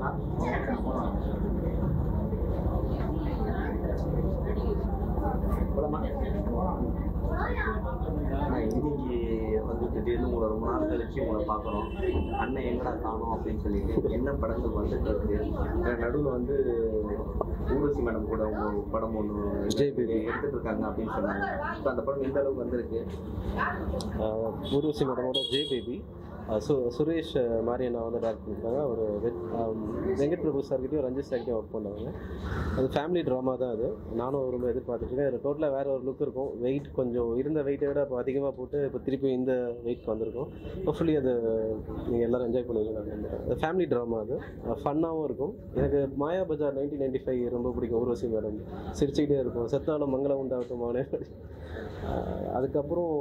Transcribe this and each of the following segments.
நான் இன்னைக்கு வந்து திடீர்னு உங்களை ரொம்ப நாள் கழிச்சு உங்களை பார்க்குறோம் அண்ணன் எங்கடா காணோம் அப்படின்னு சொல்லிட்டு என்ன படங்கள் வந்துட்டு இருக்கு நடுவில் வந்து ஊர்வசி மேடம் கூட உங்க படம் ஒன்று விஜய் baby. எடுத்துட்டு இருக்காங்க அப்படின்னு சொன்னாங்க ஸோ அந்த படம் எந்த அளவுக்கு வந்திருக்கு ஊர்வசி மேடமோட ஜே பேபி சு சுரேஷ் மாரியண்ணா வந்து டேரக்ட் பண்ணியிருக்காங்க ஒரு வெட் ஆம், வெங்கட் பிரபு சார்கிட்டயும் ரஞ்சித் சார்கிட்டயும் ஒர்க் பண்ணாங்க அது ஃபேமிலி ட்ராமா தான் அது நானும் ரொம்ப எதிர்பார்த்துருக்கேன் இதில் டோட்டலாக வேறு ஒரு லுக் இருக்கும் வெயிட் கொஞ்சம் இருந்த வெயிட்டை விட இப்போ அதிகமாக போட்டு இப்போ திருப்பி இந்த வெயிட் வந்திருக்கும் ஹோப்ஃபுல்லி அது நீங்கள் எல்லோரும் என்ஜாய் பண்ணுவீங்க அது ஃபேமிலி ட்ராமா அது ஃபன்னாகவும் இருக்கும் எனக்கு Maya Bazaar nineteen ninety five ரொம்ப பிடிக்கும் ஊர்வசி மேடம் சிரிச்சுக்கிட்டே இருக்கும் செத்தாலும் மங்களம் உண்டாகட்டும் அவனே ஆஹ் அதுக்கப்புறம்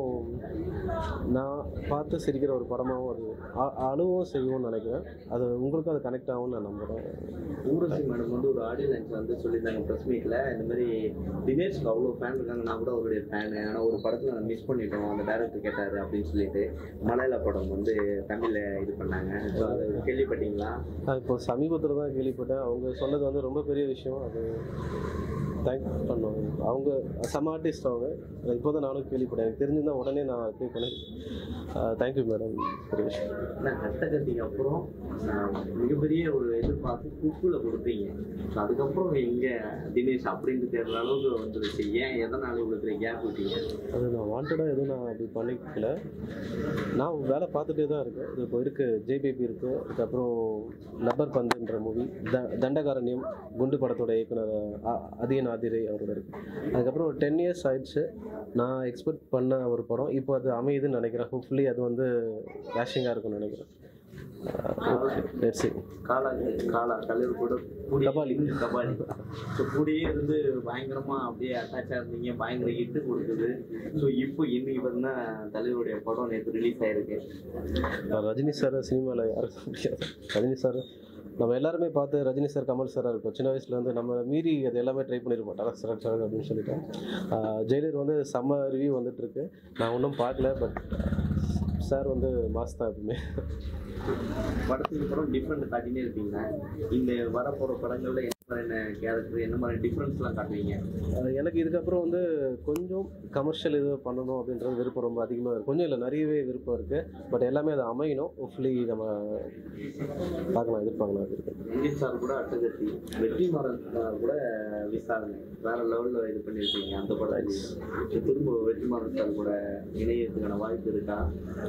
நான் பார்த்து சிரிக்கிற ஒரு படமாகவும் அது அ- அழுவும் செய்யும்னு நினைக்கிறேன் அது உங்களுக்கும் அது கனெக்ட் ஆகும்னு நான் நம்புகிறேன் ஊர்வசி மேடம் வந்து ஒரு ஆடியோ லான்ச் வந்து சொல்லியிருந்தாங்க ப்ரெஸ் மீட்டில் இந்த மாதிரி தினேஷ்க்கு அவ்வளோ ஃபேன் இருக்காங்க நான் கூட அவருடைய ஃபேனு ஆனால் ஒரு படத்தில் நான் மிஸ் பண்ணிட்டோம் அந்த டேரக்டர் கேட்டார் அப்படின்னு சொல்லிட்டு மலையாள படம் வந்து தமிழில் இது பண்ணாங்க ஸோ அதை கேள்விப்பட்டீங்களா நான் இப்போ சமீபத்தில் தான் கேள்விப்பட்டேன் அவங்க சொன்னது வந்து ரொம்ப பெரிய விஷயம் அது தேங்க் பண்ணோம் அவங்க செம ஆர்டிஸ்ட் அவங்க இப்போ தான் நானும் கேள்விப்பட்டேன் எனக்கு தெரிஞ்சிருந்தா உடனே நான் பே பண்ணேன் தேங்க்யூ மேடம் பெரிய விஷயம் ஆனால் கஷ்டகத்திக்கு அப்புறம் ஆஹ், மிகப்பெரிய ஒரு எதிர்பார்த்து குக்குல கொடுத்தீங்க ஸோ அதுக்கப்புறம் இங்கே தினேஷ் அப்படின்னு தேடுற அளவுக்கு வந்துருச்சு ஏன் எதனால இவ்வளோ கேப் விட்டீங்க அது நான் வாண்டடாக எதுவும் நான் அப்படி பண்ணிக்கல நான் வேலை பார்த்துட்டே தான் இருக்கேன் இது இப்போ இருக்குது ஜேபிபி இருக்குது அதுக்கப்புறம் லப்பர் பந்துன்ற மூவி த தண்டகாரண்யம் குண்டு படத்தோட இயக்குனர் அ- அதியன் ஆதிரை அவரோட இருக்குது அதுக்கப்புறம் ஒரு டென் இயர்ஸ் ஆயிடுச்சு நான் எக்ஸ்பெக்ட் பண்ண ஒரு படம் இப்போ அது அமையுதுன்னு நினைக்கிறேன் ஹோப்ஃபுல்லி அது வந்து கேஷிங்காக இருக்கும்னு நினைக்கிறேன் லெட்ஸ் see காலா காலா தலைவர் கூட கூடிய கபாலி. இருந்து கபாலி ஸோ கூடயே இருந்து பயங்கரமா அப்படியே அட்டாச்சாக இருந்தீங்க பயங்கர ஹிட்டு கொடுக்குது ஸோ இப்போ இன்னைக்கு பார்த்தீங்கன்னா தலைவருடைய படம் நேற்று ரிலீஸ் ஆயிருக்கு நான் ரஜினி சார் சினிமாவில் யாருக்கும் முடியாது ரஜினி சார் நம்ம எல்லாருமே பார்த்து ரஜினி சார் கமல் சாராக இருக்கட்டும் சின்ன வயசுலேருந்து நம்ம மீறி அது எல்லாமே ட்ரை பண்ணியிருப்போம் டரக் சரக் சரக் அப்படின்னு சொல்லிட்டு ஆஹ் ஜெயிலர் வந்து செம்ம ரிவ்யூ வந்துட்டுருக்கு நான் ஒன்றும் பார்க்கல பட் சார் வந்து மாஸ் தான் எப்பவுமே படத்துக்கு படம் டிஃப்ரெண்ட் காட்டினே இருப்பீங்க இந்த வரப்போகிற படங்கள்ல என்ன மாதிரியான கேரக்டர் என்ன மாதிரி டிஃப்ரென்ஸ்லாம் காட்டுவீங்க ஆஹ் எனக்கு இதுக்கப்புறம் வந்து கொஞ்சம் கமர்ஷியல் இது பண்ணணும் அப்படின்றது விருப்பம் ரொம்ப அதிகமாக இருக்குது கொஞ்சம் இல்லை நிறையவே விருப்பம் இருக்குது பட் எல்லாமே அது அமையணும் ஹோப்ஃபுல்லி நம்ம பார்க்கலாம் எதிர்பார்க்கலாம் அது இருக்கு ரஞ்சித் சார் கூட அட்டகத்தி வெற்றி மாறன் சார் கூட விசாரணை வேற லெவலில் இது பண்ணியிருக்கீங்க அந்த படத்துக்கு திரும்ப வெற்றி மாறன் சார் கூட இணையத்துக்கான வாய்ப்பு இருக்கா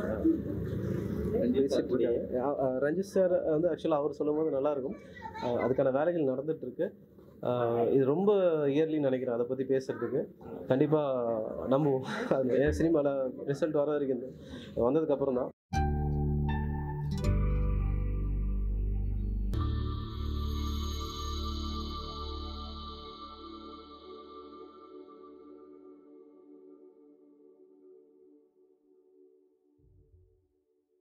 ரஞ்சித் சார் கூட அஹ் அஹ் ரஞ்சித் சார் வந்து ஆக்சுவலாக அவர் சொல்லும்போது நல்லா இருக்கும் அஹ் அதுக்கான வேலைகள் நடந்துட்டு இருக்கு அஹ் இது ரொம்ப இயர்லின்னு நினைக்கிறேன் அதை பற்றி பேசுறதுக்கு கண்டிப்பாக நம்புவோம் அது என் சினிமாவில் ரிசல்ட் வர வரைக்கும் வந்ததுக்கப்புறம் தான்